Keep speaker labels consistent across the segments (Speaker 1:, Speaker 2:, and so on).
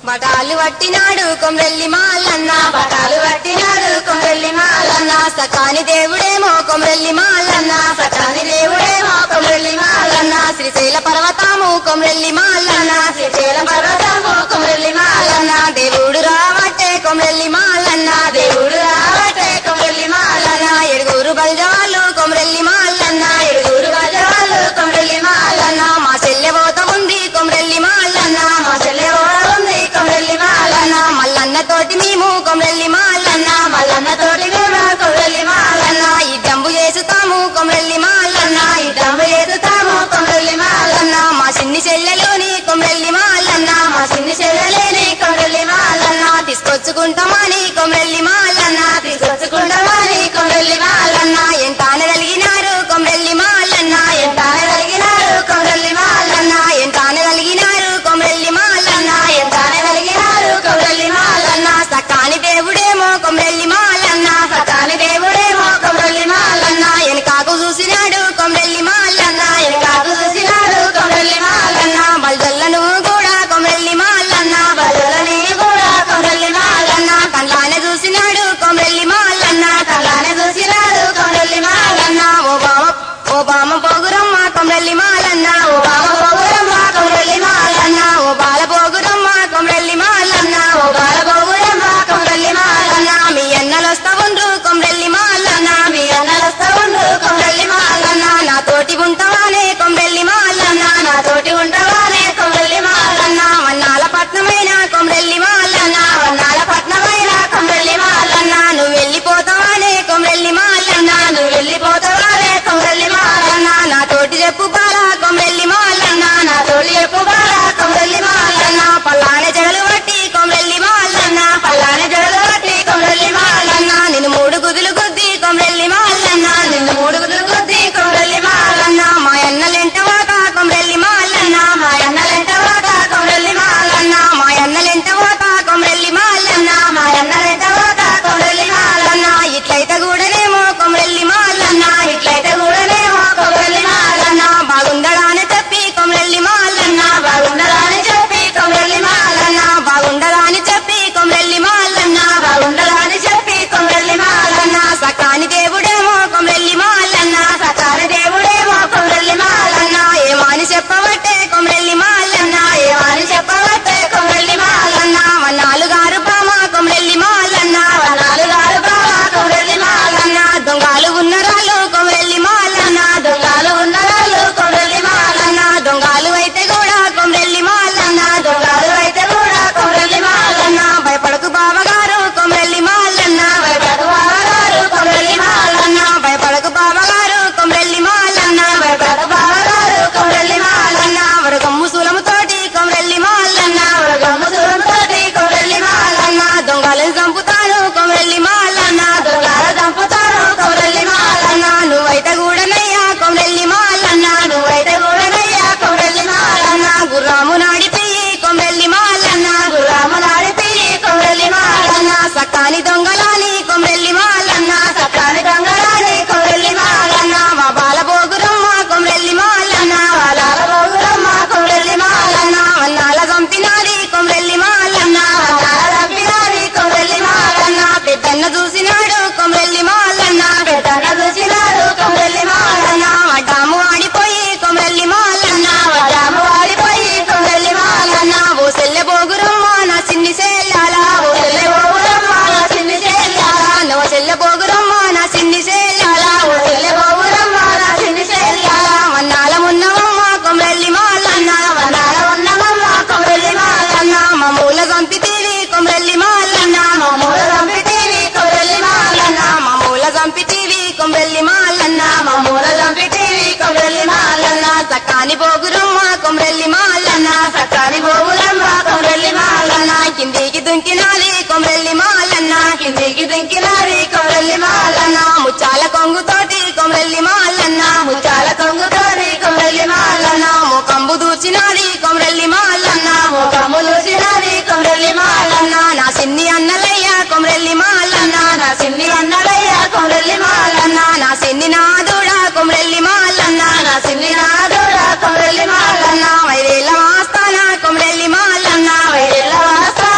Speaker 1: బటాలు పట్టినాడు కొమ్రెల్లి మాలన్న
Speaker 2: బటాలు పట్టినాడు కొమ్రెల్లి మాలన్న
Speaker 1: సకాని దేవుడేమో కొమ్రెల్లి మాలన్న
Speaker 2: సకాని దేవుడేమో కొమ్రెల్లి మాలన్న
Speaker 1: మాలన్న శ్రీశైల పర్వతము కొమ్రెల్లి మాలన్న
Speaker 2: శ్రీశైలం పర్వతము కొమ్రెల్లి మాలన్న
Speaker 1: మాలన్న దేవుడు రావట్టే కొమ్రెల్లి మాలన్న
Speaker 2: దేవుడు రావటే కొమ్రెల్లి మాలన్న
Speaker 1: మాలన్న ఎడుగురు బల్జవాళ్ళు కొమ్రెల్లి మాలన్న
Speaker 2: ఏడుగురు గజవాళ్ళు కొమ్రెల్లి మాలన్న
Speaker 1: మాలన్న మా చెల్లె పోత ఉంది కొమ్రెల్లి మాలన్న
Speaker 2: మా చెల్లె ఓడ ఉంది కొమ్రెల్లి మాలన్న
Speaker 1: మాలన్న మల్లన్న తోటి మేము కొమ్రెల్లి మాలన్న
Speaker 2: మల్లన్న తోటి మేము కొమ్రెల్లి మాలన్న
Speaker 1: మాలన్న ఈ జంబు చేసుతాము కొమ్రెల్లి మాలన్న
Speaker 2: ఈ డమ్ము ఎదుతాము కొమ్రెల్లి మాలన్న
Speaker 1: మాలన్న మా చిన్ని చెల్లెలోని కొమ్రెల్లి మాలన్న
Speaker 2: మా చిన్ని చెల్లెలేని కొమ్రెల్లి మాలన్న
Speaker 1: మాలన్న తీసుకొచ్చుకుంటామని కొమ్రెల్లి మాలన్న
Speaker 2: తీసుకొచ్చుకుంటామని కొమ్రెల్లి మాలన్న
Speaker 1: మాలన్న ఎంతాన కలిగినారు కొమ్రెల్లి మాలన్న
Speaker 2: ఎంతాన కలిగినారు కొమ్రెల్లి మాలన్న
Speaker 1: మాలన్న ఎంతాన కలిగినారు కొమ్రెల్లి మాలన్న
Speaker 2: ఎంతాన కలిగినారు కొమ్రెల్లి మాలన్న
Speaker 1: మాలన్న సకాని దేవుడేమో కొమ్రెల్లి మాలన్న
Speaker 2: సకాని దేవుడేమో కొమ్రెల్లి మాలన్న
Speaker 1: మాలన్న వెనకాకు చూసినాడు కొమ్రెల్లి మాలన్న
Speaker 2: కాకు చూసినాడు కొమ్రెల్లి మాలన్న
Speaker 1: మాలన్న బల్జల్ల నువ్వు కూడా కొమ్రెల్లి మాలన్న
Speaker 2: బదులని కూడా కొమ్రెల్లి మాలన్న
Speaker 1: మాలన్న కళ్ళానే చూసినాడు కొమ్రెల్లి మాలన్న
Speaker 2: కళ్ళానే చూసినాడు కొమ్రెల్లి మాలన్న
Speaker 1: మాలన్న ఓ బామ ఓ బామ పోగురమ్మ కొమ్రెల్లి మాలన్న ఓ
Speaker 2: బామ పోగురమ్మ కొమ్రెల్లి మాలన్న
Speaker 1: ఓ బాల పోగురమ్మ కొమ్రెల్లి మాలన్న
Speaker 2: ఓ బాల పోగురమ్మ కొమ్రెల్లి మాలన్న
Speaker 1: మాలన్న మీ అన్నలు వస్తా ఉండ్రు కొమ్రెల్లి మాలన్న
Speaker 2: మీ అన్నలస్తా ఉండు కొమ్రెల్లి మాలన్న
Speaker 1: మాలన్న నా తోటి ఉంటావానే కొమ్రెల్లి మాలన్న
Speaker 2: నా తోటి ఉంటావానే కొమ్రెల్లి మాలన్న
Speaker 1: మాలన్న వన్నాల పట్నమైన కొమ్రెల్లి మాలన్న
Speaker 2: వన్నాల పట్నమైన కొమ్రెల్లి మాలన్న
Speaker 1: మాలన్న నువ్వు వెళ్ళిపోతావానే కొమ్రెల్లి మాలన్న
Speaker 2: నువ్వు వెళ్ళిపోతావానే కొమ్రెల్లి మాలన్న
Speaker 1: మాలన్న నా తోటి చెప్పు బాల కొమ్రెల్లి మాలన్న
Speaker 2: నా తోటి చెప్పు బాల కొమ్రెల్లి మాలన్న
Speaker 1: మాలన్న పల్లానే జగలు పట్టి కొమ్రెల్లి మాలన్న
Speaker 2: పల్లాని జడలు పట్టి కొమ్రెల్లి మాలన్న
Speaker 1: మాలన్న నిన్ను మూడు గుదులు గుద్ది కొమ్రెల్లి మాలన్న
Speaker 2: నిన్ను మూడుగులు గుద్ది కొమ్రెల్లి మాలన్న
Speaker 1: మాలన్న మా అన్నలెంట వాక కొమ్రెల్లి మాలన్న
Speaker 2: మా అన్నలెంట వాక కొమ్రెల్లి మాలన్న
Speaker 1: మాలన్న మా అన్నలెంట వాక కొమ్రెల్లి మాలన్న
Speaker 2: మా అన్నలెంట వాక కొమ్రెల్లి మాలన్న
Speaker 1: మాలన్న ఇట్లయితే కూడానేమో కొమ్రెల్లి మాలన్న
Speaker 2: ఇట్లయితే కూడానేమో కొమ్రెల్లి మాలన్న
Speaker 1: మాలన్న బాగుందడా అని చెప్పి కొమ్రెల్లి మాలన్న
Speaker 2: బాగుండదా అని చెప్పి కొమ్రెల్లి మాలన్న
Speaker 1: మాలన్న బాగుండదా అని చెప్పి కొమ్రెల్లి మాలన్న
Speaker 2: బాగుండదా అని చెప్పి కొమ్రెల్లి మాలన్న
Speaker 1: మాలన్న సకాని దేవుడేమో కొమ్రెల్లి మాలన్న
Speaker 2: సకాల దేవుడేమో కొమ్రెల్లి మాలన్న
Speaker 1: మాలన్న ఏమాని చెప్పబట్టే కొమ్రెల్లి మాలన్న
Speaker 2: ఏమని చెప్పవట్టే కొమ్రెల్లి మాలన్న
Speaker 1: మాలన్న వన్నాలు గారు బామ కొమ్రెల్లి మాలన్న
Speaker 2: వనాలు గారు బావ కొమ్రెల్లి మాలన్న
Speaker 1: మాలన్న దొంగలు ఉన్నరాలు కొమ్రెల్లి మాలన్న
Speaker 2: దొంగలు ఉన్నవాళ్ళు కొమ్రెల్లి మాలన్న
Speaker 1: మాలన్న దొంగలు అయితే కూడా కొమ్రెల్లి మాలన్న
Speaker 2: దొంగలు అయితే కూడా కొమ్రెల్లి మాలన్న
Speaker 1: మాలన్న భయపడకు బావగారు కొమ్రెల్లి మాలన్న
Speaker 2: భయపడు బావగారు కొమ్రెల్లి మాలన్న
Speaker 1: మాలన్న భయపడకు బావగారు కొమ్రెల్లి మాలన్న
Speaker 2: భయపడు బావగారు కొమ్రెల్లి మాలన్న
Speaker 1: మాలన్న వరగమ్ము సులము తోటి కొమ్రెల్లి మాలన్న
Speaker 2: మృగము తోటి కొమ్రెల్లి మాలన్న
Speaker 1: మాలన్న దొంగలను చంపుతాను కొమ్రెల్లి మాలన్న
Speaker 2: దొంగల చంపుతారు కొమ్రెల్లి మాలన్న
Speaker 1: మాలన్న నువ్వైతే కూడానయ్యా కొమ్రెల్లి మాలన్న
Speaker 2: నువ్వైతే కూడనయ్యా కొమ్రెల్లి మాలన్న
Speaker 1: మాలన్న గుర్రాము నాడిపోయి కొమ్రెల్లి మాలన్న
Speaker 2: గుర్రాము నాడిపి కొమ్రెల్లి మాలన్న
Speaker 1: మాలన్న సకాని దొంగలాని కొమ్రెల్లి మాలన్న
Speaker 2: సకాని దొంగలాని కొమ్రెల్లి మాలన్న
Speaker 1: మాలన్న మా బాల పోగురమ్మ కొమ్రెల్లి మాలన్న
Speaker 2: వాలాల పోగురమ్మ కొమ్రెల్లి మాలన్న
Speaker 1: మాలన్న వన్నాల చంపినాది కొమ్రెల్లి మాలన్న
Speaker 2: వనాల తప్పినాది కొమ్రెల్లి మాలన్న
Speaker 1: మాలన్న పెద్దన్న చూసినాడు కొమ్రెల్లి మాలన్న
Speaker 2: పెద్దన్న చూసినాడు కొమ్రెల్లి మాలన్న
Speaker 1: మాలన్న వడ్డాము ఆడిపోయి కొమ్రెల్లి మాలన్న
Speaker 2: వడ్డాము వాడిపోయి కొమ్రెల్లి మాలన్న
Speaker 1: మాలన్న ఓ సెల్లె పోగురమ్మ నా చిన్ని సెల్లాల ఓ
Speaker 2: చెల్లె పోగురమ్మ నా చిన్ని చెల్లాల
Speaker 1: నో చెల్లె పోగురమ్మ నా చిన్ని సెల్లాల
Speaker 2: ఓ చెల్లె పోగురమ్మ నా చిన్ని చెల్లాల
Speaker 1: వన్నాల ఉన్నవమ్మ కొమ్రెల్లి మాలన్న
Speaker 2: వనాల ఉన్నమమ్మ కొమ్రెల్లి మాలన్న
Speaker 1: మాలన్న మమ్మూల చంపితీవి కొమ్రెల్లి మాలన్న
Speaker 2: మామూలు చంపితేవి కొమ్రెల్లి మాలన్న
Speaker 1: మమ్మూల చంపితీవి కొమ్రెల్లి మాలన్న
Speaker 2: మామూల చంపితేవి కొమ్రెల్లి మాలన్న
Speaker 1: సకాని పోగురమ్మ కొమ్రెల్లి మాలన్న
Speaker 2: సకాని పోగురమ్మ కొమ్రెల్లి మాలన్న
Speaker 1: మాలన్న కిందికి దుంకినాది కొమ్రెల్లి మాలన్న
Speaker 2: కిందికి దింకినారి కొమ్రెల్లి మాలన్న
Speaker 1: మాలన్న ముచ్చాల కొంగుతోటి కొమ్రెల్లి మాలన్న
Speaker 2: ముచ్చాల కొంగుతోని కొమ్రెల్లి మాలన్న
Speaker 1: మాలన్న ముఖంబు దూచినాది కొమ్రెల్లి మాలన్న
Speaker 2: ముఖములుసినారి కొమ్రెల్లి మాలన్న
Speaker 1: మాలన్న నా సిన్ని అన్నలయ్య కొమ్రెల్లి మాలన్న
Speaker 2: నా సిన్ని అన్నలయ్య కొమ్రెల్లి మాలన్న
Speaker 1: మాలన్న నా సిన్ని నాదుడా కొమ్రెల్లి మాలన్న
Speaker 2: నా సిన్ని నాదుడా కొమ్రెల్లి మాలన్న
Speaker 1: మాలన్న వైరేల వాస్తాన కొమ్రెల్లి మాలన్న
Speaker 2: వైరెల్ల వాస్తా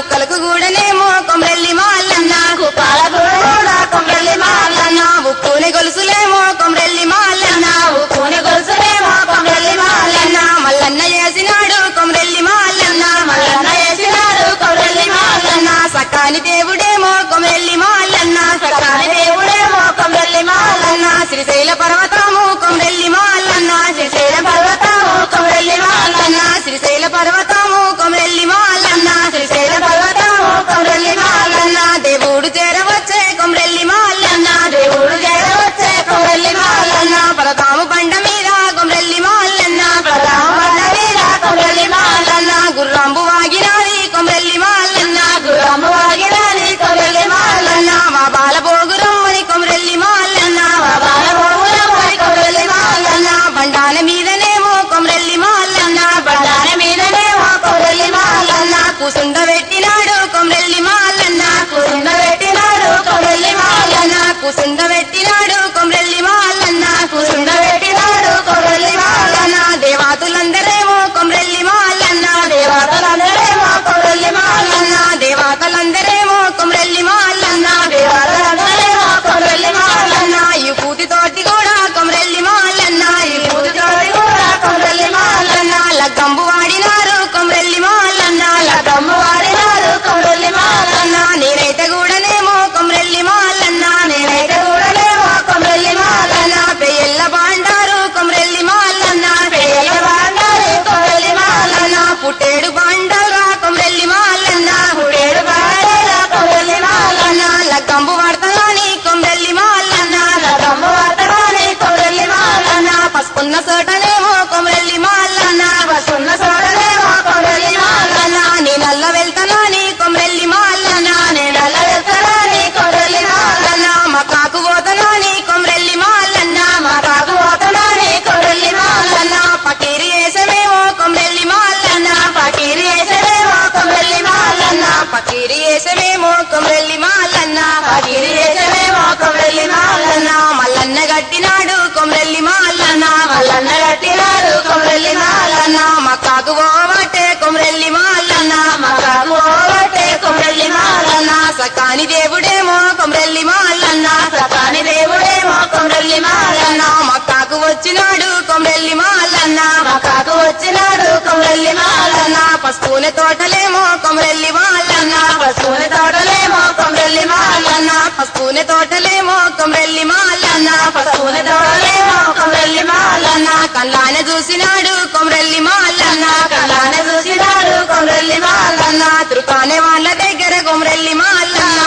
Speaker 1: కుక్కలకు కూడానేమో కొమరెల్లి మాలన్న
Speaker 2: కుప్పాల కూడా కొమరెల్లి మాలన్న
Speaker 1: ఉక్కుని గొలుసులేమో కొమరెల్లి మాలన్న
Speaker 2: ఉప్పుని గొలుసులేమో కొమరెల్లి మాలన్న
Speaker 1: మల్లన్న మల్లన్న చేసినాడు కొమరెల్లి మాలన్న
Speaker 2: మల్లన్న వేసినాడు కొమరెల్లి మాలన్న
Speaker 1: సకాని దేవుడేమో కొమరెల్లి మాలన్న
Speaker 2: సకాని దేవుడేమో కొమరెల్లి మాలన్న
Speaker 1: శ్రీశైల పర్వతము కొమరెల్లి మాలన్న
Speaker 2: శ్రీశైల పర్వతము కొమరెల్లి మాలన్న
Speaker 1: శ్రీశైల పర్వతము కొమరెల్లి మాలన్న
Speaker 2: శ్రీశైల పర్వతము కొమరెల్లి మాలన్న
Speaker 1: దేవుడు చేరవచ్చే కొమరెల్లి మాలన్న
Speaker 2: దేవుడు చేరవచ్చే కొమరెల్లి మాలన్న
Speaker 1: పరతాము బండ మీద కొమరెల్లి మాలన్న
Speaker 2: ప్రధాన మీద కొమరెల్లి మాలన్న
Speaker 1: గుర్రాంబు వాగినాది కొమరెల్లి మాలన్న
Speaker 2: గురమ్మ వాగినాని కొమరెల్లి మాలన్న
Speaker 1: మా బాల పోగురమ్మని కొమరెల్లి మాలన్న
Speaker 2: బాల బహుళమై కొమరెల్లి మాలన్న
Speaker 1: బండాల మీదనేమో కొమరెల్లి మాలన్న
Speaker 2: బండాన మీదనేమో కొమరెల్లి మాలన్న
Speaker 1: కూసుండ పెట్టినాడు కొమరెల్లి మాలన్న
Speaker 2: కుండ పెట్టినాడు కొమరెల్లి మాలన్న
Speaker 1: కూసుండ పెట్టినాడు కొమరెల్లి మాలన్న
Speaker 2: కుండ పెట్టినాడు కొమరెల్లి మాలన్న
Speaker 1: దేవాతులందరేమో కొమరెల్లి మాలన్న
Speaker 2: దేవతలందరేమో కొమరెల్లి మాలన్న
Speaker 1: దేవాతలందరేమో కొమరెల్లి మాలన్న
Speaker 2: దేవతలందరేమో కొమరెల్లి మాలన్న
Speaker 1: ఈ పూతి తోటి కూడా కొమరెల్లి మాలన్న ఈ పూతి
Speaker 2: పూజతోడి కూడా కొమరెల్లి మాలన్న
Speaker 1: లగ్గంబు వాడినారు కొమరెల్లి మాలన్న
Speaker 2: లతమ్మ వాడినాడు కొమరెల్లి మాలన్న
Speaker 1: నేనైతే కూడానేమో కొమరెల్లి మాలన్న
Speaker 2: నేనైతే కూడలేమో కొమరెల్లి మాలన్న
Speaker 1: పెయ్యల్ల బాండారు కొమరెల్లి మాలన్న
Speaker 2: పేయ బాండారు కొమరెల్లి మాలన్న
Speaker 1: పుట్టేడు బాండరా కొమరెల్లి మాలన్న
Speaker 2: పుడేడు బాండారు కొమరెల్లి మాలన్న
Speaker 1: లగ్గంబు వాడతాని కొమరెల్లి మాలన్న
Speaker 2: లతమ్మ వాడతాని కొమరెల్లి మాలన్న
Speaker 1: పసుకున్న సోటనేమో కొమరెల్లి మాలన్న
Speaker 2: వసున్న సోడలేమో కొమరెల్లి మాలన్న
Speaker 1: నీ నల్ల వెళ్తానని కొమరెల్లి మాలన్న
Speaker 2: నేనల్ల వెళ్తానని కొమరెల్లి మాలన్న
Speaker 1: మా కాకు పోతానని కొమరెల్లి మాలన్న
Speaker 2: మా కాకు పోతానని కొమరెల్లి మాలన్న
Speaker 1: పకీరి వేసమేమో కొమరెల్లి మాలన్న
Speaker 2: పకీరి వేసలేమో కొమరెల్లి మాలన్న
Speaker 1: పకీరి వేసమేమో కొమరెల్లి మాలన్న
Speaker 2: పకీరి వేసలేమో కొమరెల్లి మాలన్న
Speaker 1: మల్లన్న గట్టినాడు కొమరెల్లి మాలన్న
Speaker 2: మల్లన్న కట్టినాడు కొమరెల్లి మాలన్న
Speaker 1: మా కాకు పోవటే కొమరెల్లి మాలన్న
Speaker 2: మా కాకు పోవట్టే కొమరెల్లి మాలన్న
Speaker 1: సకాని దేవుడేమో కొమరెల్లి మాలన్న
Speaker 2: సతాని దేవుడేమో కొమరెల్లి మాలన్న
Speaker 1: మా కాకు వచ్చినాడు కొమరెల్లి మాలన్న
Speaker 2: మా కాకు వచ్చినాడు కొమరెల్లి మాలన్న
Speaker 1: పసుపునే తోటలేమో కొమరెల్లి మాలన్న
Speaker 2: పశువుని తోటలేమో కొమరెల్లి మాలన్న
Speaker 1: పసుపునే తోటలేమో కొమరెల్లి మాలన్న
Speaker 2: పశువుని తోటలేమో కొమరెల్లి మాలన్న
Speaker 1: కళ్ళాన చూసినాడు కొమరెల్లి మాలన్న
Speaker 2: కళ్ళాన చూసినాడు కొమరెల్లి మాలన్న
Speaker 1: త్రుకానే వాళ్ళ దగ్గర కొమరెల్లి మాలన్న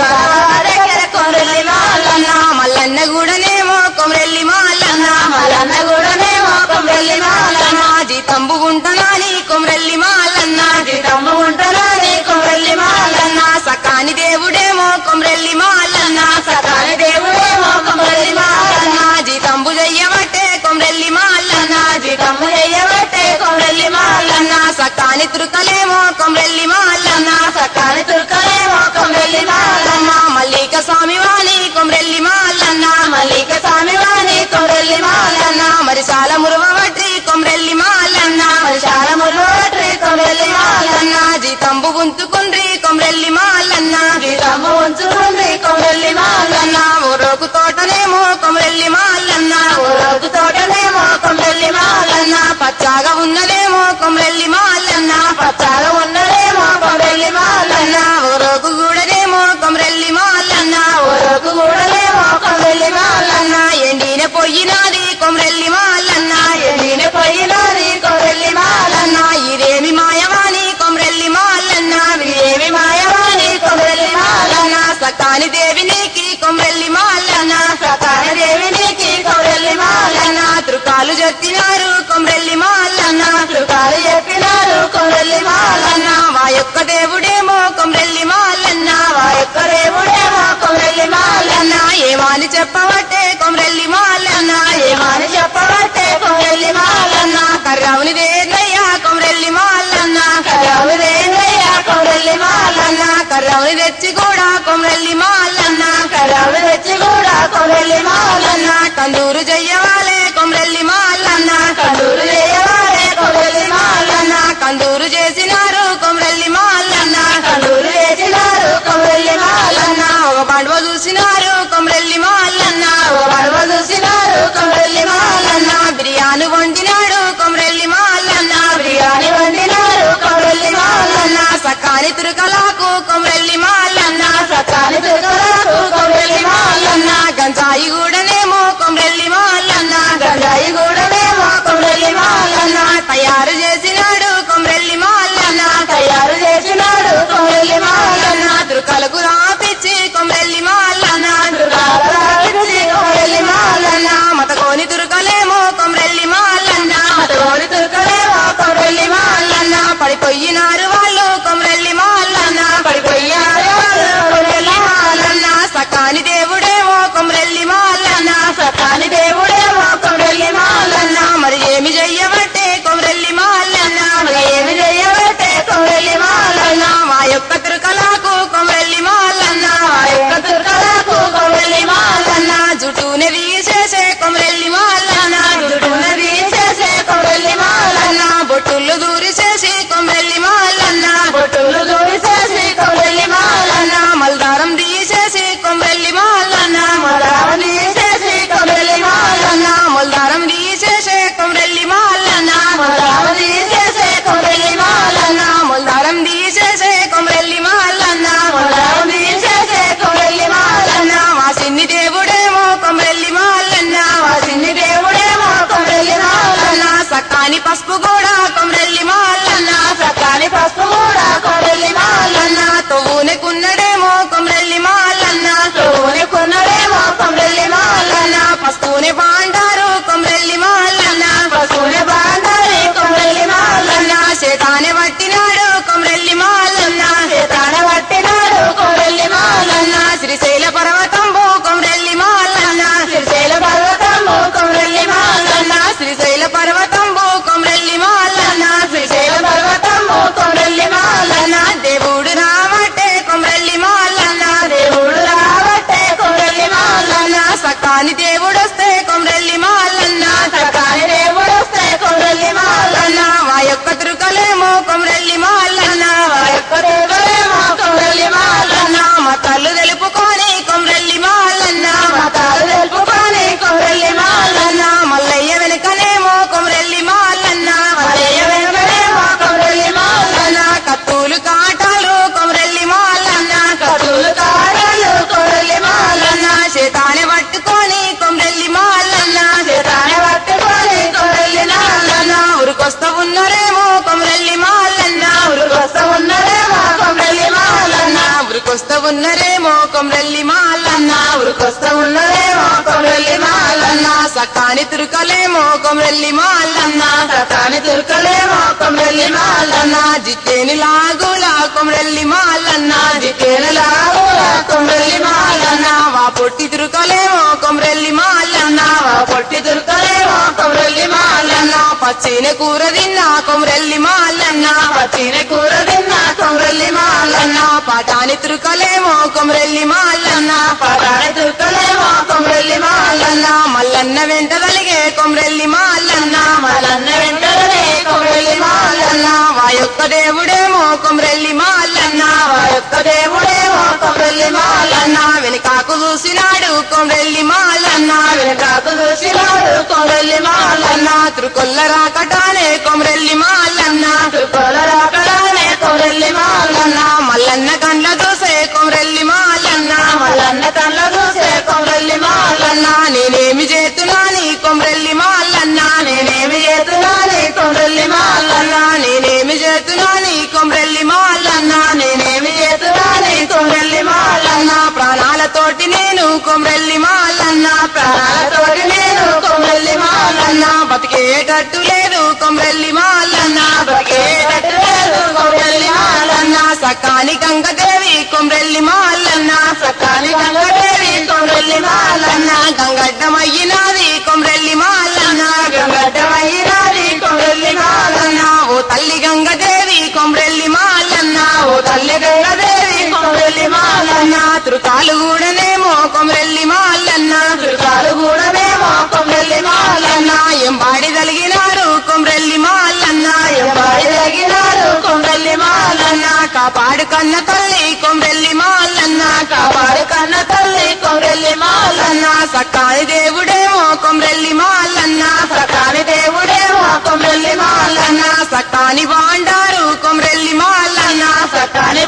Speaker 2: దగ్గర కొమరెల్లి మాలన్న
Speaker 1: మల్లన్న కూడానేమో కొమరెల్లి మాలన్న
Speaker 2: మల్లన్న కూడానేమో కొమరెల్లి మాలన్న
Speaker 1: జీతంబు ఉంటనాని కొమరెల్లి మాలన్న
Speaker 2: జీతమ్మ ఉంటనాని కొమరెల్లి మాలన్న
Speaker 1: సకాని దేవుడేమో కొమరెల్లి మాలన్న
Speaker 2: సకాని దేవుడేమో కొమరెల్లి మాలన్న
Speaker 1: జీతంబు చెయ్యబట్టే కొమరెల్లి మాలన్న
Speaker 2: జీతమ్మ చెయ్యబట్టే కొమరెల్లి మాలన్న
Speaker 1: సకాని తురుకలేమో కొమరెల్లి మాలన్న
Speaker 2: సకాని తుర్కలేమో కొమరెల్లి మాలన్న
Speaker 1: మల్లిక స్వామి వాణి కొమరెల్లి మాలన్న
Speaker 2: మల్లిక స్వామి వాణి కొమరెల్లి మాలన్న
Speaker 1: మరి సాల మురువబట్టి కొమరెల్లి మాలన్న
Speaker 2: వర్షాల ముర్రోట్రి కొమరెల్లి మాలన్న
Speaker 1: జీతంబు గుంతుకుండ్రి కొమరెల్లి మాలన్న
Speaker 2: జీతమ్మ ఉంచుకుంది కొమరెల్లి మాలన్న
Speaker 1: ఊరోకు తోటనేమో కొమరెల్లి మాలన్న
Speaker 2: ఊరోజు తోటనేమో కొమరెల్లి మాలన్న
Speaker 1: పచ్చాగా ఉన్నదేమో కొమరెల్లి మాలన్న
Speaker 2: పచ్చాల ఉన్నదేమో కొమరెల్లి మాలన్న
Speaker 1: ఊరోకు కూడదేమో కొమరెల్లి మాలన్న
Speaker 2: ఊరోకు కూడలేమో కొమరెల్లి మాలన్న
Speaker 1: ఎండిన పొయ్యినాది కొమరెల్లి మాలన్న
Speaker 2: ఎండిన పోయినది కొమరెల్లి మాలన్న
Speaker 1: ఇదేమి మాయవాణి కొమరెల్లి మాలన్న
Speaker 2: ఏమి మాయవాణి కొమరెల్లి మాలన్న
Speaker 1: సకాని దేవినికి కొమరెల్లి మాలన్న
Speaker 2: సకాల దేవినికి కొమరెల్లి మాలన్న
Speaker 1: త్రుకాలు జొత్తినారు కొమరెల్లి మాలన్న
Speaker 2: త్రుకాలు చెప్పినారు కొమరెల్లి మాలన్న
Speaker 1: మా యొక్క దేవుడేమో కొమరెల్లి మాలన్న
Speaker 2: మా యొక్క దేవుడేమో కొమరెల్లి మాలన్న
Speaker 1: ఏమాని చెప్పవట్టే కొమరెల్లి మాలన్న
Speaker 2: ఏమని చెప్పబట్టే కొమరెల్లి మాలన్న
Speaker 1: కర్రవుని దేన్నయ్యా కొమరెల్లి మాలన్న
Speaker 2: కరవుదేందయ్యా కొమరెల్లి మాలన్న
Speaker 1: కర్రవుని తెచ్చి కూడా కొమరెల్లి మాలన్న
Speaker 2: కరవు తెచ్చి కూడా కొమరెల్లి మాలన్న
Speaker 1: కందూరు చెయ్యవాలే కొమరెల్లి మాలన్న
Speaker 2: కడూరు చేయవాడే కొమరెల్లి మాలన్న
Speaker 1: కందూరు చేసినారు కొమరెల్లి మాలన్న
Speaker 2: కడూరు
Speaker 1: సకాని తురుకలాకు కొమ్రెల్లి మాలన్న
Speaker 2: సకాని తురుకలకు కొమ్రెల్లి మాలన్న
Speaker 1: గంజాయి కూడానేమో కొమ్రెల్లి మాలన్న
Speaker 2: గంగాయి గూడనేమో కొమ్రెల్లి మాలన్న
Speaker 1: తయారు చేసినాడు కొమ్రెల్లి మాలన్న
Speaker 2: తయారు చేసినాడు కొమ్రెల్లి మాలన్న
Speaker 1: తురుకలకు రాపిచ్చి కొమ్రెల్లి మాలన్న
Speaker 2: దుర్గారావిడిచి కొమ్రెల్లి మాలన్న
Speaker 1: మతకోని తురుకలేమో కొమ్రెల్లి మాలన్న
Speaker 2: తోడి తురుకలేమో కొమ్రెల్లి మాలన్న
Speaker 1: పడిపోయినారు వాళ్ళు కొమ్రెల్లి మాలన్న
Speaker 2: పడిపోయారు కొమ్రెల్లి మాలన్న
Speaker 1: సకాని దేవుడేమో కొమ్రెల్లి మాలన్న
Speaker 2: సకాని దేవుడేమో కొమ్రెల్లి మాలన్న
Speaker 1: మరి ఏమి చెయ్యబట్టే కొమ్రెల్లి మాలన్న
Speaker 2: మరి ఏమి చేయబట్టే కొమ్రెల్లి మాలన్న
Speaker 1: మా యొక్క తురుకలకు కొమ్రెల్లి మాలన్న
Speaker 2: ఆ యొక్క తుర్కలకు కొమ్రెల్లి మాలన్న
Speaker 1: జుట్టునే తీసేసే కొమ్రెల్లి మాలన్న
Speaker 2: దుడున తీసేసే కొమ్రెల్లి మాలన్న
Speaker 1: బొట్టులు దూరిసేసి కొమ్రెల్లి మాలన్న
Speaker 2: బొట్టులు దూరిసేసి కొమ్రెల్లి మాలన్న
Speaker 1: మల్దారం తీసేసి కొమ్రెల్లి మాలన్న
Speaker 2: మరావు తీసేసి కొమ్రెల్లి మాలన్న
Speaker 1: మల్దారం తీసేసే కొమ్రెల్లి మాలన్న
Speaker 2: మరావు తీసేసే కొమ్రెల్లి మాలన్న
Speaker 1: మల్దారం తీసేసే కొమ్రెల్లి మాలన్న
Speaker 2: మరావు తీసేసే కొమ్రెల్లి మాలన్న
Speaker 1: మా సిన్ని దేవుడేమో కొమ్రెల్లి మాలన్న
Speaker 2: ఆ చిన్ని దేవుడేమో కొమ్రెల్లి మాలన్న
Speaker 1: సకాని పసుపు కూడా కొమ్రెల్లి మాలన్న
Speaker 2: సకాని పసుపు కూడా కొమ్రెల్లి మాలన్న
Speaker 1: తొవ్వునకున్నడేమో కొమ్రెల్లి మాలన్న
Speaker 2: తోని కొన్నడేమో కొమ్రెల్లి మాలన్న
Speaker 1: పసుపునే బాండారు కొమ్రెల్లి మాలన్న
Speaker 2: పశువుని బాంధారి కొమ్రెల్లి మాలన్న
Speaker 1: చేతానే పట్టినాడు కొమ్రెల్లి మాలన్న
Speaker 2: చేతాన పట్టినాడు కొమ్రెల్లి మాలన్న
Speaker 1: శ్రీశైల పర్వతంబు కొమ్రెల్లి మాలన్న
Speaker 2: శ్రీశైల పర్వతము కొమ్రెల్లి మాలన్న
Speaker 1: శ్రీశైల పర్వతంబు కొమ్రెల్లి మాలన్న
Speaker 2: శ్రీశైల పర్వతము కొమ్రెల్లి మాలన్న
Speaker 1: దేవుడు రావటే కొమ్రెల్లి మాలన్న
Speaker 2: దేవుడు రావట్టే కొమ్రెల్లి మాలన్న
Speaker 1: సకాని దేవుడొస్తే కొమ్రెల్లి మాలన్న
Speaker 2: సకాని దేవుడు వస్తే కొమ్రెల్లి మాలన్న
Speaker 1: మా యొక్క తురుకలేమో కొమ్రెల్లి మాలన్న
Speaker 2: ఆ యొక్క దేవుడేమో కొమ్రెల్లి మాలన్న
Speaker 1: మా తల్లు తెలుపుకొని కొమ్రెల్లి మాలన్న
Speaker 2: మతాలు తెలుపుకొని కొమ్రెల్లి మాలన్న
Speaker 1: మల్లయ్య వెనుకనేమో కొమ్రెల్లి మాలన్న
Speaker 2: మలయ వెంకటేమో కొమ్రెల్లి మాలన్న
Speaker 1: కత్తులు కాటాలు కొమ్రెల్లి మాలన్న
Speaker 2: కతులు కాడలు కొమ్రెల్లి మాలన్న
Speaker 1: చేతానే పట్టుకొని కొమ్రెల్లి మాలన్న
Speaker 2: చేతానే పట్టుకొని కొమ్రెల్లి మాలన్న
Speaker 1: ఉరికొస్తా ఉన్నారేమో కొమ్రెల్లి మాలన్న
Speaker 2: ఉరుకొస్త ఉన్నదేమో కొమ్రెల్లి మాలన్న
Speaker 1: ఉరికొస్తా ఉన్నారేమో కొమ్రెల్లి మాలన్న
Speaker 2: ఉరుకొస్త ఉన్నదేమో కొమ్రెల్లి మాలన్న
Speaker 1: సకాని తురుకలేమో కొమ్రెల్లి మాలన్న
Speaker 2: సతాని తుర్కలేమో కొమ్రెల్లి మాలన్న
Speaker 1: జిట్టేని లాగులా కొమ్రెల్లి మాలన్న
Speaker 2: జికేను లాగులా కొమ్రెల్లి మాలన్న
Speaker 1: వా పొట్టి తురుకలేమో కొమ్రెల్లి మాలన్న
Speaker 2: ఆ పొట్టి తుర్కలేమో కొమ్రెల్లి మాలన్న
Speaker 1: పచ్చిన కూర తిన్నా కొమ్రెల్లి మాలన్న
Speaker 2: పచ్చిన కూర తిన్న కొమ్రెల్లి మాలన్న
Speaker 1: పాటాని తురుకలేమో కొమ్రెల్లి మాలన్న
Speaker 2: పరాని తుర్కలేమో కొమ్రెల్లి మాలన్న
Speaker 1: మల్లన్న వెంట కలిగే కొమ్రెల్లి మాలన్న
Speaker 2: మలన్న వెంటనే కొమ్రెల్లి మాలన్న
Speaker 1: మా యొక్క దేవుడేమో కొమ్రెల్లి మాలన్న
Speaker 2: ఆ యొక్క దేవుడేమో కొమ్రెల్లి మాలన్న
Speaker 1: వెనుకాకు చూసినాడు కొమ్రెల్లి మాలన్న
Speaker 2: వెనకాకు చూసినాడు కొమ్రెల్లి మాలన్న
Speaker 1: త్రికొల్ల రాకటానే కొమ్రెల్లి మాలన్న
Speaker 2: తుర్కోల రాకడానే కొమ్రెల్లి మాలన్న
Speaker 1: మల్లన్న కండ్ల దోసే కొమ్రెల్లి మాలన్న
Speaker 2: మలన్న కళ్ళ చూసే కొమ్రెల్లి మాలన్న
Speaker 1: నేనేమి చేతునాని కొమ్రెల్లి మాలన్న
Speaker 2: నేనేమి చేస్తున్నాని కొమ్రెల్లి మాలన్న
Speaker 1: నేనేమి చేతునాని కొమ్రెల్లి మాలన్న
Speaker 2: నేనేమి చేస్తున్నాని కొమ్రెల్లి మాలన్న
Speaker 1: ప్రాణాలతోటి నేను కొమ్రెల్లి మాలన్న
Speaker 2: ప్రాణాలతోటి నేను కొమ్రెల్లి మాలన్న
Speaker 1: బతికేటట్టు లేదు కొమ్రెల్లి మాలన్న
Speaker 2: బతికేటట్టు లేదు కొమ్రెల్లి మాలన్న
Speaker 1: సకాని గంగదేవి కొమ్రెల్లి మాలన్న
Speaker 2: సకాని గంగదేవి కొమ్రెల్లి మాలన్న
Speaker 1: గంగడ్డమయ్యినాది కొమ్రెల్లి మాలన్న
Speaker 2: గంగడ్డమయ్యినాది కొమ్రెల్లి మాలన్న
Speaker 1: ఓ తల్లి గంగదేవి కొమ్రెల్లి మాలన్న
Speaker 2: ఓ తల్లి గంగదేవి కొమ్రెల్లి మాలన్న
Speaker 1: త్రుకాలు కూడానేమో కొమ్రెల్లి మాలన్న
Speaker 2: చుట్టాలు కూడానేమో కొమ్రెల్లి మాలన్న
Speaker 1: ఎంబాడి తలిగినారు కొమ్రెల్లి మాలన్న
Speaker 2: ఎంబాడి తగినారు కొమ్రెల్లి మాలన్న
Speaker 1: కాపాడు కన్న తల్లి కొమ్రెల్లి మాలన్న
Speaker 2: కాపాడు కన్న తల్లి కొమ్రెల్లి మాలన్న
Speaker 1: సకాని దేవుడేమో కొమ్రెల్లి మాలన్న
Speaker 2: సకాని దేవుడేమో కొమ్రెల్లి మాలన్న
Speaker 1: సకాని బాండారు కొమ్రెల్లి మాలన్న
Speaker 2: సకాని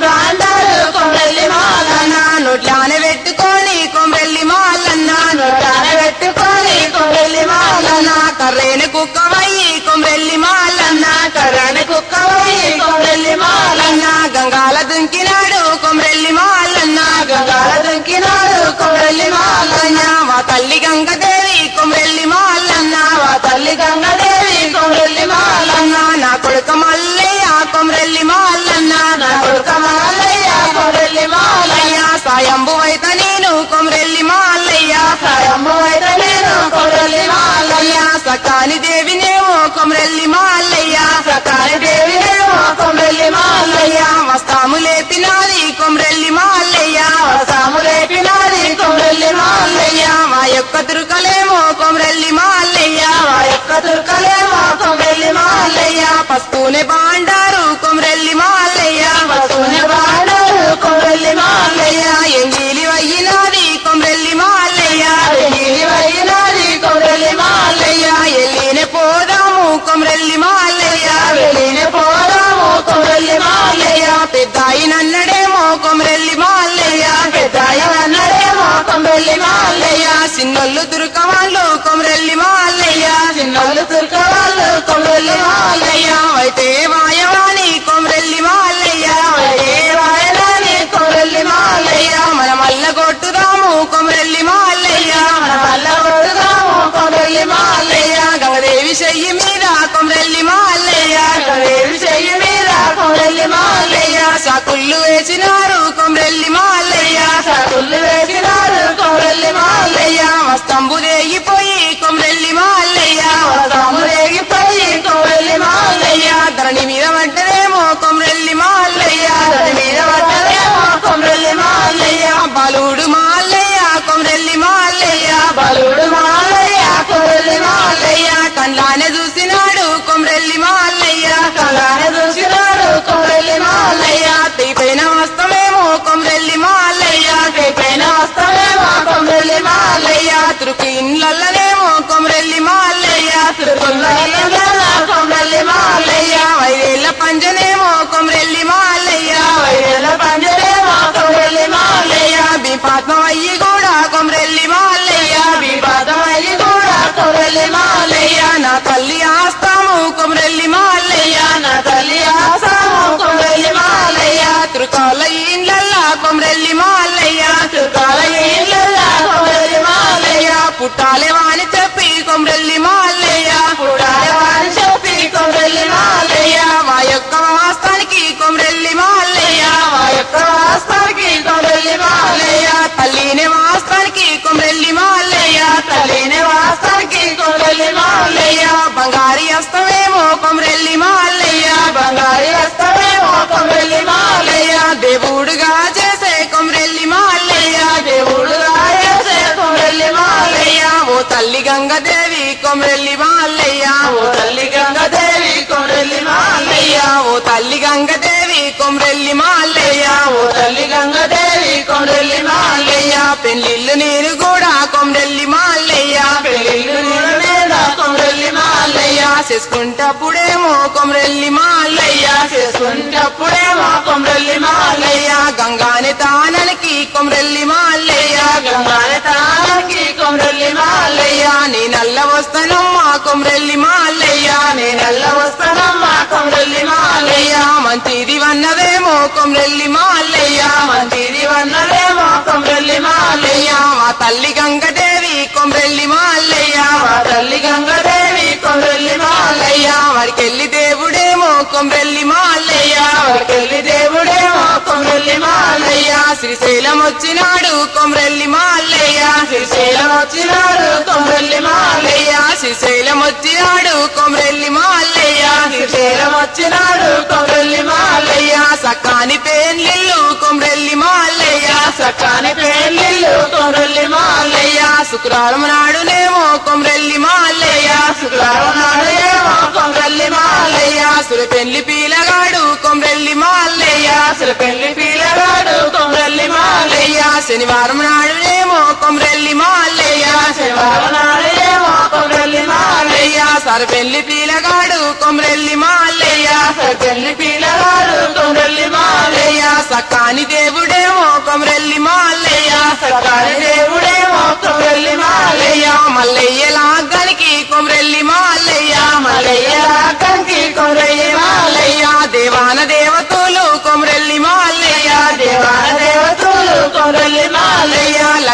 Speaker 1: తల్లి గంగదేవి కొమ్రెల్లి మాలన్న
Speaker 2: మా తల్లి గంగదేవి కొమ్రెల్లి మాలన్న
Speaker 1: నా కొడుక మల్లయ్య కొమ్రెల్లి మాలన్న
Speaker 2: నా కొడుక మాలయ్య కొమ్రెల్లి మాలయ్య
Speaker 1: అయ్యా సాయంబు అయితే నేను కొమ్రెల్లి మాలయ్య
Speaker 2: సాయమ్మ అయితే నేను కొమ్రెల్లి మాలయ్య
Speaker 1: అయ్యా సకాని దేవినేమో కొమ్రెల్లి మాలయ్య
Speaker 2: సకాని దేవి నేను కొమ్రెల్లి మాలయ్య
Speaker 1: అయ్యా వస్తాము లేపినాది కొమ్రెల్లి మాలయ్య
Speaker 2: సాము లేపినాది కొమ్రెల్లి మాలయ్య
Speaker 1: అయ్యా మా యొక్క దుర్గలేమో కొమ్రెల్లి మాలయ్య
Speaker 2: మా యొక్క దుర్గలేమో కొమ్రెల్లి మాలయ్య
Speaker 1: అయ్యా పస్తూనే బాండారు కొమ్రెల్లి మాలయ్య
Speaker 2: వసూని వాడారు కొమ్రెల్లి మాలయ్య
Speaker 1: అయ్యా ఎంగిలి వయ్యినాది కొమ్రెల్లి మాలయ్య
Speaker 2: అడిగిరి వైనాది కొమ్రెల్లి మాలయ్య
Speaker 1: అయ్యా ఎల్లినే పోదాము కొమ్రెల్లి మాలయ్య
Speaker 2: వెళ్ళిన పోదాము కొమ్రెల్లి మాలయ్య
Speaker 1: అయ్యా పెద్దాయి నన్నడేమో కొమ్రెల్లి మాలయ్య
Speaker 2: పెద్దాయ అన్నడేమో కొమ్రెల్లి మాలయ్య
Speaker 1: అయ్యా సిన్నొల్లు దుర్గవాళ్ళు కొమ్రెల్లి మాలయ్య
Speaker 2: చిన్నోళ్ళు తుర్కవాళ్ళు కొమ్రెల్లి మాలయ్య
Speaker 1: అయ్యా అయితే వాయవాణి కొమ్రెల్లి మాలయ్య
Speaker 2: ఏ వాయనాని కొమ్రెల్లి మాలయ్య
Speaker 1: అయ్యా మన మల్ల కొట్టుదాము కొమ్రెల్లి మాలయ్య
Speaker 2: మన వల్ల కొడుదాము కొమ్రెల్లి మాలయ్య
Speaker 1: అయ్యా గంగదేవి చెయ్యి మీద కొమ్రెల్లి మాలయ్య
Speaker 2: వేరు చెయ్యి మీద కొమ్రెల్లి మాలయ్య
Speaker 1: అయ్యా సాకుళ్ళు వేసినారు కొమ్రెల్లి మాలయ్య
Speaker 2: సగుళ్ళు వేసినారు కొమ్రెల్లి మాలయ్య
Speaker 1: అయ్యా మస్తంబు దేగిపోయి కొమ్రెల్లి మాలయ్య
Speaker 2: తమ్మురేగిపోయి కొమ్రెల్లి మాలయ్య
Speaker 1: అయ్యా ధరణి మీద పడ్డదేమో కొమ్రెల్లి మాలయ్య
Speaker 2: దాని మీద పడ్డదేమో కొమ్రెల్లి మాలయ్య
Speaker 1: అయ్యా బలుడు మాలయ్య కొమ్రెల్లి మాలయ్య
Speaker 2: బలుడు మాలయ్య కొమ్రెల్లి మాలయ్య
Speaker 1: అయ్యా కండ్లానే చూసినాడు కొమ్రెల్లి మాలయ్య
Speaker 2: కలానే చూసినాడు కొమ్రెల్లి మాలయ్య
Speaker 1: అయ్యా తీపైన వస్తమేమో కొమ్రెల్లి మాలయ్య
Speaker 2: పైన వస్తామేమో కొమ్రెల్లి మాలయ్య
Speaker 1: అయ్యా తురుకు ఇండ్లనేమో కొమ్రెల్లి మాలయ్య
Speaker 2: తిరుపతిలో కొమ్రెల్లి మాలయ్య
Speaker 1: అయ్యా ఐదేళ్ల పంజనేమో కొమ్రెల్లి మాలయ్య
Speaker 2: వైద్యుల పంజరేమో కొమ్రెల్లి మాలయ్య
Speaker 1: అయ్యా బిపాత్మ అయ్యి కూడా కొమ్రెల్లి మాలయ్య
Speaker 2: వివాదమయ్యి కూడా కొమ్రెల్లి మాలయ్య
Speaker 1: అయ్యా నా తల్లి ఆస్తాము కొమ్రెల్లి మాలయ్య
Speaker 2: నా తల్లి ఆసాము కొమ్రెల్లి మాలయ్య
Speaker 1: అయ్యా త్రికాల ఇండ్లల్లా కొమ్రెల్లి మాలయ్య
Speaker 2: చుట్టాల ఇళ్ళల్లా కొమ్రెల్లి మాలయ్య
Speaker 1: అయ్యా పుట్టాలే వాని చెప్పి కొమ్రెల్లి మాలయ్య
Speaker 2: పుడాల వారి చెప్పి కొమ్రెల్లి మాలయ్య
Speaker 1: అయ్యా మా యొక్క వాస్తానికి కొమ్రెల్లి మాలయ్య
Speaker 2: మా యొక్క వాస్తానికి కొమ్రెల్లి మాలయ్య
Speaker 1: అయ్యా తల్లిని వాస్తానికి కొమ్రెల్లి మాలయ్య
Speaker 2: తల్లిని వాస్తానికి కొమ్రెల్లి మాలయ్య
Speaker 1: అయ్యా బంగారి అస్తమేమో కొమ్రెల్లి మాలయ్య
Speaker 2: బంగారి వస్తమేమో కొమ్రెల్లి మాలయ్య
Speaker 1: అయ్యా దేవుడుగా చేసే కొమ్రెల్లి మాలయ్య
Speaker 2: దేవుడు రాయేసే కొమ్రెల్లి మాలయ్య
Speaker 1: అయ్యా ఓ తల్లి గంగదేవి కొమ్రెల్లి మాలయ్య
Speaker 2: ఓ తల్లి గంగదేవి కొమ్రెల్లి మాలయ్య
Speaker 1: అయ్యా ఓ తల్లి గంగదేవి కొమ్రెల్లి మాలయ్య
Speaker 2: ఓ తల్లి గంగదేవి కొమ్రెల్లి మాలయ్య
Speaker 1: అయ్యా పెళ్లిళ్ళు నేను కూడా కొమ్రెల్లి మాలయ్య
Speaker 2: పెళ్ళిళ్ళు నీళ్ళ మీద కొమ్రెల్లి మాలయ్య
Speaker 1: అయ్యా చేసుకుంటప్పుడేమో కొమ్రెల్లి మాలయ్య
Speaker 2: చేసుకుంటప్పుడేమో కొమ్రెల్లి మాలయ్య
Speaker 1: అయ్యా గంగాని తాననికి కొమ్రెల్లి మాలయ్య
Speaker 2: గంగాని తానికి కొమ్రెల్లి మాలయ్య
Speaker 1: అయ్యా నీ నల్ల వస్తనమ్మా కొమ్రెల్లి మాలయ్య
Speaker 2: నీ నెల్ల వస్తానమ్మా కొమ్రెల్లి మాలయ్య
Speaker 1: అయ్యా మంచిది వన్నదేమో కొమ్రెల్లి మాలయ్య
Speaker 2: మంచిది వన్నదేమో కొమ్రెల్లి మాలయ్య
Speaker 1: అయ్యా మా తల్లి గంగదేవి కొమ్రెల్లి మాలయ్య
Speaker 2: మా తల్లి గంగదేవి కొమ్రెల్లి మాలయ్య
Speaker 1: అయ్యా వారికెళ్ళి దేవుడేమో కొమ్రెల్లి మాలయ్య
Speaker 2: వారికెళ్ళి దేవుడేమో కొమ్రెల్లి మాలయ్య
Speaker 1: అయ్యా శ్రీశైలం వచ్చినాడు కొమ్రెల్లి మాలయ్య
Speaker 2: శ్రీశైలం వచ్చినాడు కొమ్రెల్లి మాలయ్య
Speaker 1: అయ్యా శ్రీశైలం వచ్చినాడు కొమ్రెల్లి మాలయ్య
Speaker 2: శ్రీశైలం వచ్చినాడు కొమ్రెల్లి మాలయ్య
Speaker 1: అయ్యా సకాని పేర్లిల్లు కొమ్రెల్లి మాలయ్య
Speaker 2: సకాని పెళ్ళిళ్ళు కొమ్రెల్లి మాలయ్య
Speaker 1: అయ్యా శుక్రవారం నాడునేమో కొమ్రెల్లి మాలయ్య
Speaker 2: శుక్రవారం నాడు ఏమో కొమ్రెల్లి మాలయ్య
Speaker 1: అయ్యా సురపెల్లి పీలగాడు కొమ్రెల్లి మాలయ్య
Speaker 2: అసలు పెళ్లి పిల్లగాడు కొమ్రెల్లి మాలయ్య
Speaker 1: అయ్యా శనివారం నాడునేమో కొమ్రెల్లి మాలయ్య
Speaker 2: శనివారం నాడు ఏమో కొమ్రెల్లి మాలయ్య
Speaker 1: అయ్యా సరపెల్లి పీలగాడు కొమ్రెల్లి మాలయ్య
Speaker 2: అసలు పెళ్లి పిల్లగాడు కొమ్రెల్లి మాలయ్య
Speaker 1: అయ్యా సకాని దేవుడేమో కొమ్రెల్లి మాలయ్య
Speaker 2: సకాని దేవుడేమో కొమ్రెల్లి మాలయ్య
Speaker 1: అయ్యా మల్లయ్య లాగానికి కొమ్రెల్లి మాలయ్య
Speaker 2: మలయ్య కంకి కొమ్రెల్లి మాలయ్య
Speaker 1: అయ్యా దేవాన దేవతలు కొమ్రెల్లి మాలయ్య
Speaker 2: దేవాన దేవతలు కొమ్రెల్లి మాలయ్య
Speaker 1: అయ్యా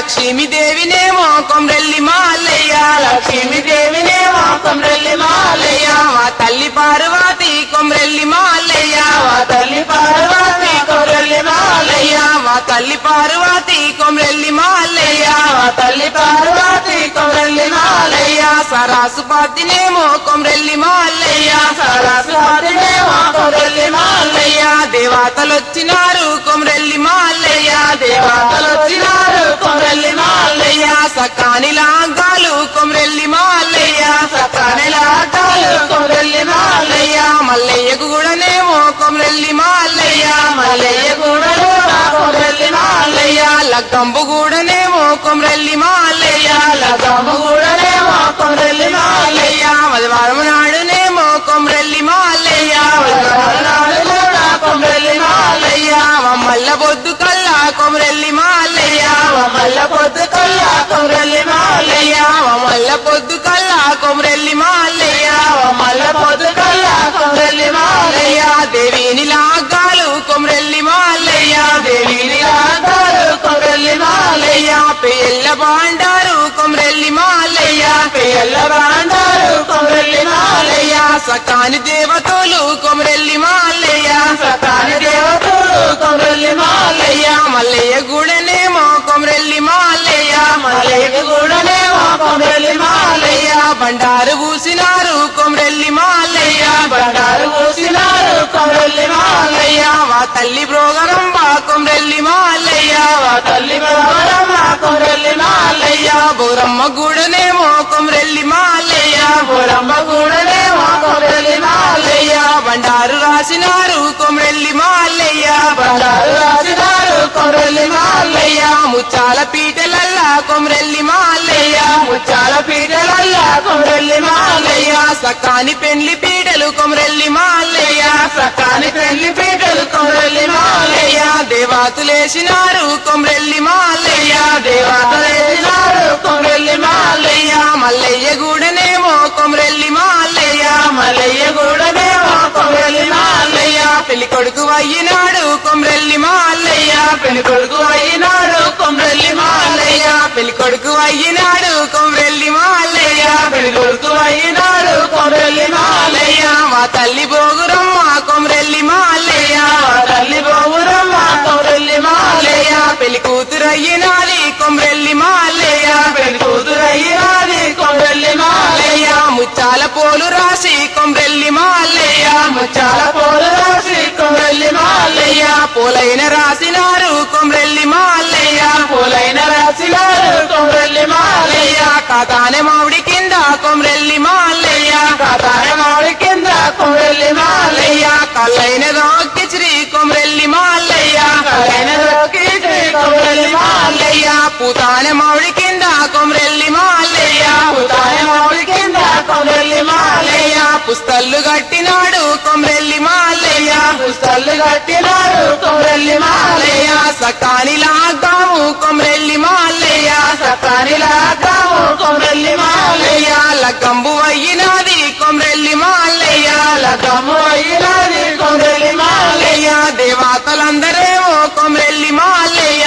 Speaker 1: లక్ష్మీదేవినేమో కొమ్రెల్లి మాల్లయ్య
Speaker 2: లక్ష్మీదేవినేమో కొమ్రెల్లి మాలయ్య
Speaker 1: మా తల్లి పార్వతి కొమ్రెల్లి మాల్లయ్య
Speaker 2: మా తల్లి పార్వతి కొమ్రెల్లి మాలయ్య
Speaker 1: మా తల్లి పార్వతి కొమ్రెల్లి మాల్లయ్య
Speaker 2: మా తల్లి పార్వతి కొమ్రెల్లి మాలయ్య
Speaker 1: సరాసు పాతినేమో కొమ్రెల్లి మాల్లయ్య
Speaker 2: సరస్వతినేమో కొమ్రెల్లి మాలయ్య
Speaker 1: దేవతలొచ్చినారు కొమ్రెల్లి మాల్లయ్య
Speaker 2: దేవతలు వచ్చినారు కొమ్రెల్లి మాలయ్య
Speaker 1: సకాని లాగాలు కొమ్రెల్లి మాల్లయ్య
Speaker 2: సకాని లాటాలు కొమ్రెల్లి మాలయ్య
Speaker 1: మల్లయ్యకు కూడానేమో కొమ్రెల్లి మాల్లయ్య
Speaker 2: మల్లయ్య కూడలు కొమ్రెల్లి మాలయ్య
Speaker 1: లగ్గంబు కూడానేమో కొమ్రెల్లి మాల్లయ్య
Speaker 2: లగము కూడలేమో కొమ్రెల్లి మాలయ్య
Speaker 1: మదివారం నాడునేమో కొమ్రెల్లి మాల్లయ్య
Speaker 2: నాడు కూడా కొమ్రెల్లి మాలయ్య
Speaker 1: మల్ల బొద్దు కల్లా కొమ్రెల్లి మాల్లయ్య
Speaker 2: మల్ల పొద్దు కల్లా కొమ్రెల్లి మాలయ్య
Speaker 1: మల్ల పొద్దు కల్లా కొమ్రెల్లి మాల్లయ్య
Speaker 2: మల్ల పొద్దు కల్లా కొమ్రెల్లి మాలయ్య
Speaker 1: దేవిని లాగాలు కొమ్రెల్లి మాల్లయ్య
Speaker 2: దేవిని రాగారు కొమ్రెల్లి మాలయ్య
Speaker 1: పేల్ల బాండారు కొమ్రెల్లి మాల్లయ్య
Speaker 2: పేల్ల బాండారు కొమ్రెల్లి మాలయ్య
Speaker 1: సకాని దేవతలు కొమ్రెల్లి మాల్లయ్య
Speaker 2: సకాని దేవతలు కొమ్రెల్లి మాలయ్య
Speaker 1: మల్లయ్య గుడనేమో కొమ్రెల్లి మాల్లయ్య
Speaker 2: మల్లయ్య కూడలేమో కొమ్రెల్లి మాలయ్య
Speaker 1: బండారు పూసినారు కొమ్రెల్లి మాల్లయ్య
Speaker 2: బండారు పూసినారు కొమ్రెల్లి మాలయ్య
Speaker 1: మా తల్లి ప్రోగరంబ కొమ్రెల్లి మాల్లయ్య
Speaker 2: మా తల్లి బలవరమ్మ కొమ్రెల్లి మాలయ్య
Speaker 1: బోరమ్మ గుడనేమో కొమ్రెల్లి మాల్లయ్య
Speaker 2: బురమ్మ కూడలేమో కొమ్రెల్లి మాలయ్య
Speaker 1: బండారు రాసినారు కొమ్రెల్లి మాల్లయ్య
Speaker 2: బండారు రాసినారు కొమ్రెల్లి మాలయ్య
Speaker 1: ముచ్చాల పీటలల్లా కొమ్రెల్లి మాల్లయ్య
Speaker 2: ముచ్చాల పీటలల్లా కొమ్రెల్లి మాలయ్య
Speaker 1: సకాని పెండ్లి పీటలు కొమ్రెల్లి మాల్లయ్య
Speaker 2: సకాని పెళ్లి పీటలు కొమ్రెల్లి మాలయ్య
Speaker 1: దేవాతులేసినారు కొమ్రెల్లి మాల్లయ్య
Speaker 2: దేవతలేసినారు కొమ్రెల్లి మాలయ్య
Speaker 1: మల్లయ్య గూడనేమో కొమ్రెల్లి మాల్లయ్య
Speaker 2: మల్లయ్య కూడలేమో కొమ్రెల్లి మాలయ్య
Speaker 1: పెళ్లి కొడుకు అయ్యినాడు కొమ్రెల్లి మాల్లయ్య
Speaker 2: పెళ్లి కొడుకు అయినాడు కొమ్రెల్లి మాలయ్య
Speaker 1: పెళ్లి కొడుకు అయ్యినాడు కొమ్రెల్లి మాల్లయ్య
Speaker 2: పెళ్లి కొడుకు అయినాడు కొమ్రెల్లి మాలయ్య
Speaker 1: మా తల్లి బోగురమ్మ కొమ్రెల్లి మాల్లయ్య
Speaker 2: మా తల్లి బొగురమ్మ కొమ్రెల్లి మాలయ్య
Speaker 1: పెళ్లి కూతురు అయ్యినాది కొమ్రెల్లి మాల్లయ్య
Speaker 2: పెళ్లి కూతురు అయినాది కొమ్రెల్లి మాలయ్య
Speaker 1: ముచ్చాల పోలు రాసి కొమ్రెల్లి మాల్లయ్య
Speaker 2: ముచ్చాల పోలు రాసి కొమ్రెల్లి మాలయ్య
Speaker 1: పోలైన రాసినారు కొమ్రెల్లి మాల్లయ్య
Speaker 2: పూలైన రాసినారు కొమ్రెల్లి మాలయ్య
Speaker 1: కాతానే మామిడి కింద కొమ్రెల్లి మాల్లయ్య
Speaker 2: కాతాయ మామిడి కింద కొమ్రెల్లి మాలయ్య
Speaker 1: కల్లైన రాకి శ్రీ కొమ్రెల్లి మాల్లయ్య
Speaker 2: కలైన రోకి శ్రీ కొమ్రెల్లి మాలయ్య
Speaker 1: పూతానే మామిడి కింద కొమ్రెల్లి మాల్లయ్య
Speaker 2: కాతాయ మామిడి కింద కొమ్రెల్లి మాలయ్య
Speaker 1: పుస్తల్లు కట్టినాడు కొమ్రెల్లి మాల్లయ్య
Speaker 2: పుస్తలు కట్టినారు కొమ్రెల్లి మాలయ్య
Speaker 1: సకాని లాగాము కొమ్రెల్లి మాల్లయ్య
Speaker 2: సకాని లాగాము కొమ్రెల్లి మాలయ్య
Speaker 1: లగ్గంబు అయ్యినాది కొమ్రెల్లి మాల్లయ్య
Speaker 2: లగము అయినది కొమ్రెల్లి మాలయ్య
Speaker 1: దేవతలందరేమో కొమ్రెల్లి మాల్లయ్య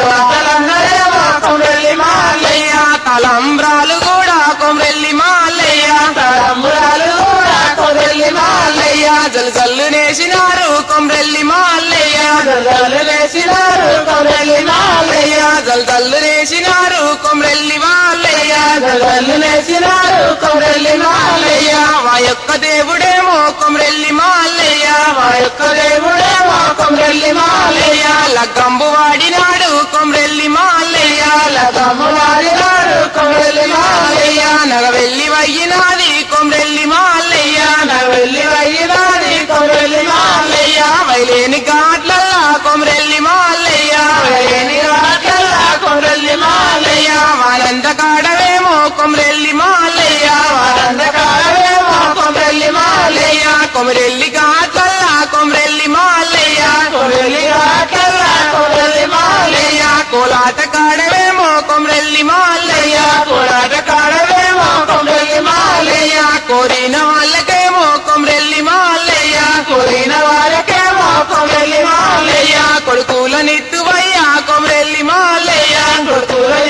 Speaker 2: దేవతలందరేమో కొమ్రెల్లి మాలయ్య
Speaker 1: తలంబ్రాలు కూడా కొమ్రెల్లి మాల్లయ్య
Speaker 2: తలంబురాలు కూడా కొమ్రెల్లి మాలయ్య
Speaker 1: జల్లు జల్లు నేసినారు కొమ్రెల్లి మాల్లయ్య
Speaker 2: గజలు వేసినారు కొమ్రెల్లి మాలయ్య
Speaker 1: జల్ జల్లు నేసినారు కొమ్రెల్లి మాల్లయ్య
Speaker 2: గజలు వేసినారు కొమ్రెల్లి మాలయ్య
Speaker 1: మా యొక్క దేవుడేమో కొమ్రెల్లి మాల్లయ్య
Speaker 2: మా యొక్క దేవుడేమో కొమ్రెల్లి మాలయ్య
Speaker 1: లగ్గంబు వాడినాడు కొమ్రెల్లి మాల్లయ్య
Speaker 2: లగము వాడినాడు కొమ్రెల్లి మాలయ్య
Speaker 1: నగవెల్లి వయ్యినాది కొమ్రెల్లి మాల్లయ్య
Speaker 2: నవెల్లి వయ్యినాది కొమ్రెల్లి మాలయ్య
Speaker 1: వైలేని ఘాట్లల్లా కొమ్రెల్లి మాల్లయ్య
Speaker 2: వేణి రాకల్లా కొమ్రెల్లి మాలయ్య
Speaker 1: వానంత కాడవేమో కొమ్రెల్లి మాల్లయ్య
Speaker 2: వారందకాడవేమో కొమ్రెల్లి మాలయ్య
Speaker 1: కొమరెల్లి ఘాట్లల్లా కొమ్రెల్లి మాల్లయ్య
Speaker 2: కొమ్రెల్లి రాకల్లా కొమ్రెల్లి మాలయ్య
Speaker 1: కోలాట కాడవేమో కొమ్రెల్లి మాల్లయ్య
Speaker 2: కోలాట కాడవేమో కొమ్రెల్లి మాలయ్య
Speaker 1: కోరిన వాళ్ళకేమో కొమ్రెల్లి మాల్లయ్య
Speaker 2: కోరిన వారికేమో కొమ్రెల్లి మాలయ్య
Speaker 1: కొడుకుల నిత్తువయ్యా కొమ్రెల్లి మాల్లయ్య
Speaker 2: కొడుకుల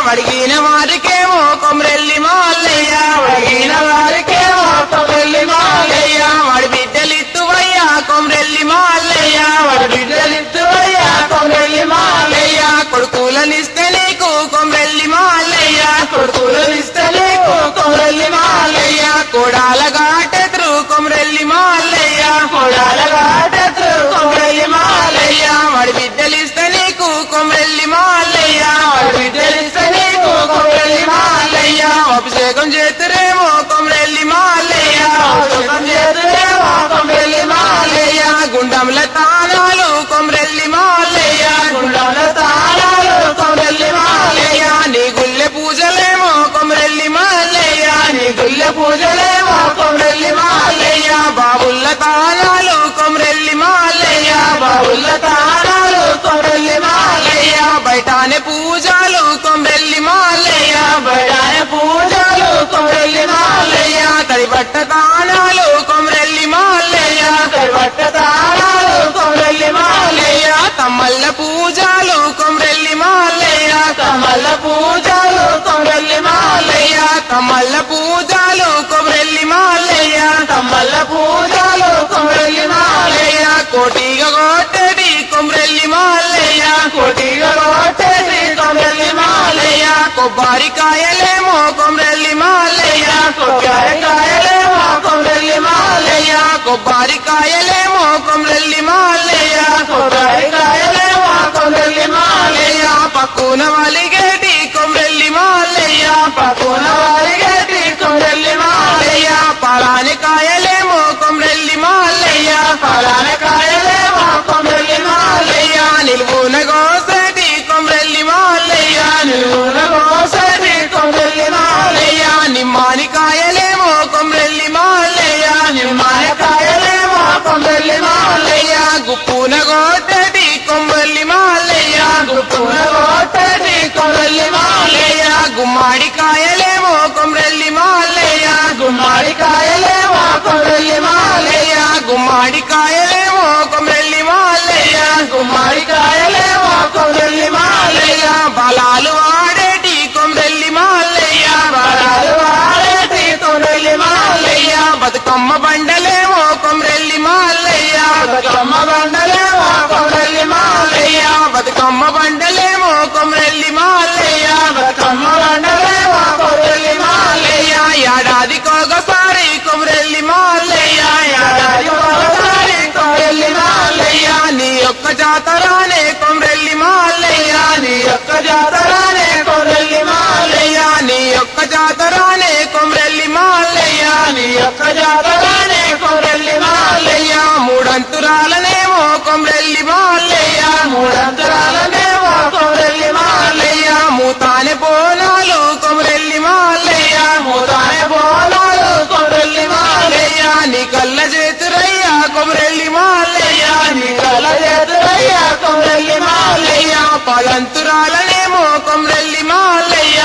Speaker 2: అడిగిన వారికేమో కొమరెల్లి మాలయ్య అడిగిన వారికేమో కొమరెల్లి మాలయ్య వాడి బిడ్డలిత్తువయ్యా కొమరెల్లి మాలయ్య వాడి బిడ్డలిత్తువయ్యా కొమరెల్లి మాలయ్య కొడుకులనిస్తే నీకు కొమరెల్లి మాలయ్య కొడుకులనిస్తే నీకు కొమరెల్లి మాలయ్య కోడాల గాటెత్రు కొమరెల్లి మాలయ్య కోడాల గాటెత్రు కొమరెల్లి మాలయ్య వాడి బిడ్డలిస్తే నీకు కొమరెల్లి మాలయ్య వాడి బిడ్డలిస్తే నీకు కొమరెల్లి మాలయ్య అభిషేకం చేతురేమో కొమరెల్లి మాలయ్య అభిషేకం చేతురేమో కొమరెల్లి మాలయ్య గుండంల తాళాలు కొమరెల్లి మాలయ్య గుండంల తాళాలు కొమరెల్లి మాలయ్య నీ గుళ్ళె పూజలేమో కొమరెల్లి మాలయ్య నీ గుళ్ళె పూజలేమో కొమరెల్లి మాలయ్య బాబుల్ల తాళాలు కొమరెల్లి మాలయ్య బాబుల్ల తాళాలు కొమరెల్లి మాలయ్య బయటానే పూజలు కొమరెల్లి మాలయ్య బయటానే పూజలు కొమరెల్లి మాలయ్య తడిబట్ట తాళాలు కొమరెల్లి మాలయ్య తడిబట్ట తాళాలు కొమరెల్లి మాలయ్య తమ్మల్ల పూజలు కొమరెల్లి మాలయ్య తమ్మల్ల పూజలు కొమరెల్లి మాలయ్య తమ్మల్ల పూజలు కొమరెల్లి మాలయ్య తమ్మల్ల పూజలు కొమరెల్లి మాలయ్య కోటిగా కోటడి కొమరెల్లి మాలయ్య కోటిగా కోటడి కొమరెల్లి మాలయ్య కొబ్బరికాయలేమో కొమరెల్లి మాలయ్య కొబ్బరికాయలేమో కొమరెల్లి మాలయ్య కొబ్బరికాయలేమో కొమరెల్లి మాలయ్య కొబ్బరికాయలేమో కొమరెల్లి మాలయ్య పక్కున వలిగేటి కొమరెల్లి మాలయ్య పక్కున వలిగేటి కొమరెల్లి మాలయ్య పలాని కాయలేమో కొమరెల్లి మాలయ్య పలాని కాయలేమో కొమరెల్లి మాలయ్య నిలువున గోసటి కొమరెల్లి మాలయ్య నిలువున గోసటి కొమరెల్లి మాలయ్య నిమ్మాని కాయలేమో కొమరెల్లి మాలయ్య నిమ్మాని కాయలేమో కొమరెల్లి మాలయ్య గుప్పున గోటటి కొమరెల్లి మాలయ్య గుప్పున గోటటి కొమరెల్లి మాలయ్య గుమ్మాడి కాయలేమో కొమరెల్లి మాలయ్య గుమ్మాడి కాయలేమో కొమరెల్లి మాలయ్య గుమ్మాడి కాయలేమో కొమరెల్లి మాలయ్య గుమ్మాడి కాయలేమో కొమరెల్లి మాలయ్య బలాలు వాడేటి కొమరెల్లి మాలయ్య బలాలు వాడేటి కొమరెల్లి మాలయ్య బతుకమ్మ బండలేమో కొమరెల్లి మాలయ్య బతుకమ్మ బండలేమో కొమరెల్లి మాలయ్య బతుకమ్మ బండలేమో కొమరెల్లి మాలయ్య బతుకమ్మ బండలేమో కొమరెల్లి మాలయ్య ఏడాది కోగసారి కొమరెల్లి మాలయ్య ఏడాది కోగసారి కొమరెల్లి మాలయ్య నీ యొక్క జాతరానే కొమరెల్లి మాలయ్య నీ యొక్క జాతరానే కొమరెల్లి మాలయ్య నీ యొక్క జాతరానే కొమరెల్లి మాలయ్య నీ యొక్క జాతరానే కొమరెల్లి మాలయ్య మూడంతురాలనేమో కొమరెల్లి మాలయ్య మూడంతురాలనేమో కొమరెల్లి మాలయ్య మూతానే బోనాలు కొమరెల్లి మాలయ్య మూతానే బోనాలు కొమరెల్లి మాలయ్య నీ కళ్ళ చేతురయ్య కొమరెల్లి మాలయ్య నీ కళ్ళ చేతురయ్య కొమరెల్లి మాలయ్య పలంతురాలనేమో కొమరెల్లి మాలయ్య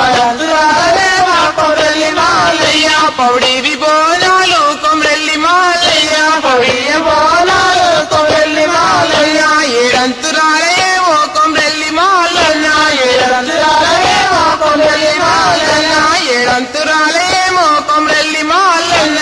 Speaker 2: పలంతురాలనేమో కొమరెల్లి మాలయ్య పౌడివి బోనాలు కొమరెల్లి మాలయ్య పౌడియ బోనాలు కొమరెల్లి మాలయ్య ఏడంతురాలయేమో కొమరెల్లి మాలయ్య ఏడంతురాలయేమో కొమరెల్లి మాలయ్య ఏడంతురాలయేమో కొమరెల్లి మాలయ్య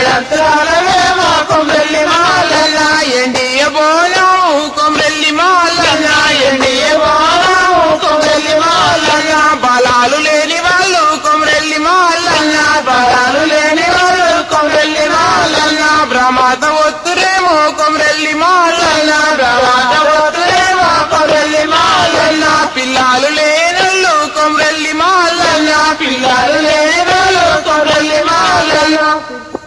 Speaker 2: ఏడంతురాలయేమో కొమరెల్లి మాలయ్య ఎండియ బోనము కొమరెల్లి మాలయ్య ఎండియ బోనము కొమరెల్లి మాలయ్య బలాలు లేని వాళ్ళు కొమరెల్లి మాలయ్య బలాలు లేని వాళ్ళు కొమరెల్లి మాలయ్య బ్రహ్మత ఒత్తురేమో కొమరెల్లి మాలయ్య బ్రహ్మత ఒత్తురేమో కొమరెల్లి మాలయ్య పిల్లలు లేనళ్ళు కొమరెల్లి మాలయ్య పిల్లలు లేనళ్ళు కొమరెల్లి మాలయ్య